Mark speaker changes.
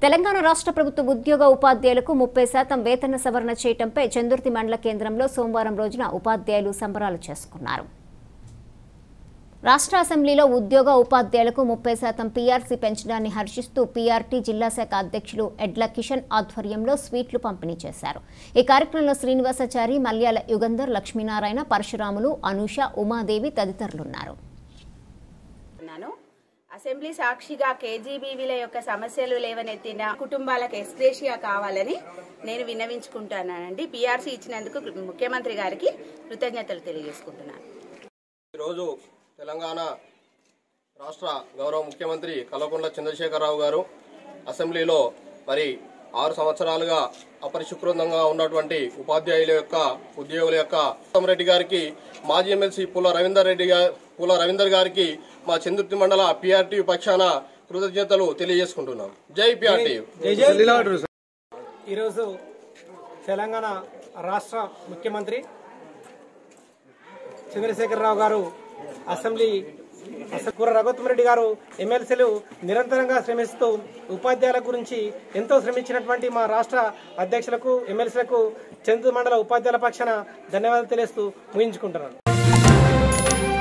Speaker 1: తెలంగాణ రాష్ట్ర ప్రభుత్వ ఉద్యోగ ఉపాధ్యాయులకు ముప్పై శాతం వేతన సవరణ చేయటంపై చందుర్తి మండల కేంద్రంలో సోమవారం రోజున ఉపాధ్యాయులు సంబరాలు చేసుకున్నారు రాష్ట్ర అసెంబ్లీలో ఉద్యోగ ఉపాధ్యాయులకు ముప్పై శాతం పీఆర్సీ పెంచడాన్ని హర్షిస్తూ పీఆర్టీ జిల్లా శాఖ అధ్యక్షులు ఎడ్ల కిషన్ ఆధ్వర్యంలో స్వీట్లు పంపిణీ చేశారు ఈ కార్యక్రమంలో శ్రీనివాసాచారి మల్యాల యుగంధర్ లక్ష్మీనారాయణ పరశురాములు అనూష ఉమాదేవి తదితరులున్నారు
Speaker 2: ఉన్నాను అసెంబ్లీ సాక్షిగా కేజీబీవీల యొక్క సమస్యలు లేవనెత్తిన కుటుంబాలకు ఎస్గ్రేషియా కావాలని నేను విన్నవించుకుంటున్నానండి పీఆర్సీ ఇచ్చినందుకు ముఖ్యమంత్రి గారికి కృతజ్ఞతలు తెలియజేసుకుంటున్నాను
Speaker 3: ఈరోజు తెలంగాణ రాష్ట్ర గౌరవ ముఖ్యమంత్రి కల్వకుంట్ల చంద్రశేఖరరావు గారు అసెంబ్లీలో మరి ఆరు సంవత్సరాలుగా అపరిశుభ్రంగా ఉన్నటువంటి ఉపాధ్యాయుల యొక్క ఉద్యోగుల యొక్క ఉత్తమ్ రెడ్డి గారికి మాజీ ఎమ్మెల్సీ పూల రవీందర్ రెడ్డి గారి పూల రవీందర్ గారికి మా చంద్రుతి మండల పిఆర్టీ పక్షాన కృతజ్ఞతలు తెలియజేసుకుంటున్నాం జై పిఆర్టీ
Speaker 4: ఈరోజు తెలంగాణ రాష్ట్ర ముఖ్యమంత్రి చంద్రశేఖరరావు గారు అసెంబ్లీ కూర రఘుత్మరెడ్డి గారు ఎమ్మెల్సీలు నిరంతరంగా శ్రమిస్తూ ఉపాధ్యాయుల గురించి ఎంతో శ్రమించినటువంటి మా రాష్ట్ర అధ్యక్షులకు ఎమ్మెల్సీలకు చంద్ర మండల ఉపాధ్యాయుల పక్షాన ధన్యవాదాలు తెలియస్తూ ముగించుకుంటున్నాను